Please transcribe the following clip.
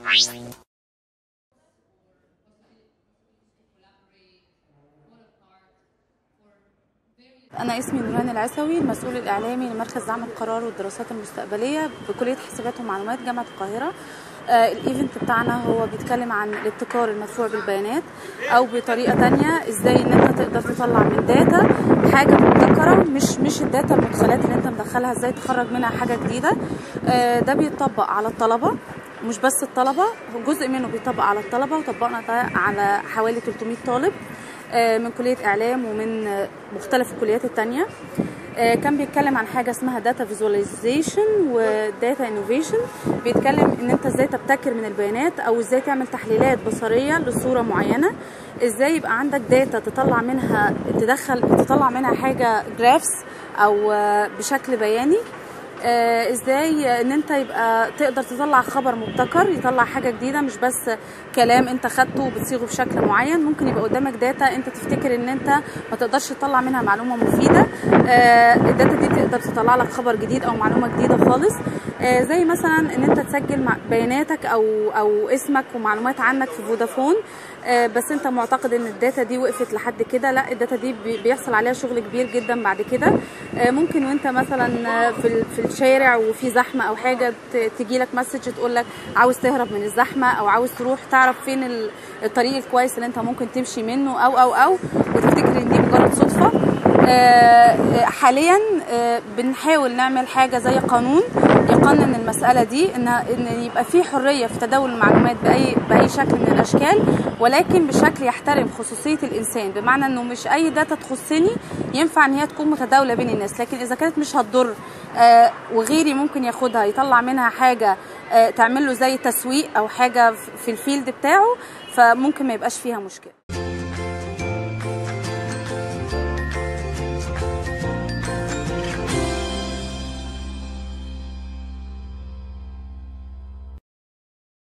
أنا اسمي نوران العسوي المسؤول الإعلامي لمركز دعم القرار والدراسات المستقبلية بكلية حسابات ومعلومات جامعة القاهرة آه الايفنت بتاعنا هو بيتكلم عن الابتكار المدفوع بالبيانات او بطريقه تانية ازاي ان انت تقدر تطلع من داتا حاجه مبتكره مش مش الداتا المدخلات اللي انت مدخلها ازاي تخرج منها حاجه جديده آه ده بيتطبق على الطلبه مش بس الطلبه جزء منه بيطبق على الطلبه وطبقنا ده على حوالي 300 طالب من كليه اعلام ومن مختلف الكليات التانية كان بيتكلم عن حاجه اسمها داتا فيزواليزيشن وداتا انوفيشن بيتكلم ان انت ازاي تبتكر من البيانات او ازاي تعمل تحليلات بصريه لصوره معينه ازاي يبقى عندك داتا تطلع منها تدخل تطلع منها حاجه جرافس او بشكل بياني آه ازاي ان انت يبقى تقدر تطلع خبر مبتكر يطلع حاجه جديده مش بس كلام انت خدته وبتصيغه بشكل معين ممكن يبقى قدامك داتا انت تفتكر ان انت ما تقدرش تطلع منها معلومه مفيده آه الداتا دي تقدر تطلع لك خبر جديد او معلومه جديده خالص آه زي مثلا ان انت تسجل بياناتك او او اسمك ومعلومات عنك في فودافون بس انت معتقد ان الداتا دي وقفت لحد كده لا الداتا دي بيحصل عليها شغل كبير جدا بعد كده ممكن وانت مثلا في في الشارع وفي زحمه او حاجه تجي لك مسج تقول لك عاوز تهرب من الزحمه او عاوز تروح تعرف فين الطريق الكويس اللي انت ممكن تمشي منه او او او وتفتكر ان دي مجرد صدفه حاليا بنحاول نعمل حاجه زي قانون يقنن المساله دي ان ان يبقى في حريه في تداول المعلومات باي باي شكل من الاشكال ولكن بشكل يحترم خصوصيه الانسان بمعنى انه مش اي داتا تخصني ينفع ان هي تكون متداوله بين الناس لكن اذا كانت مش هتضر آه وغيري ممكن ياخدها يطلع منها حاجه آه تعمل له زي تسويق او حاجه في الفيلد بتاعه فممكن ما يبقاش فيها مشكله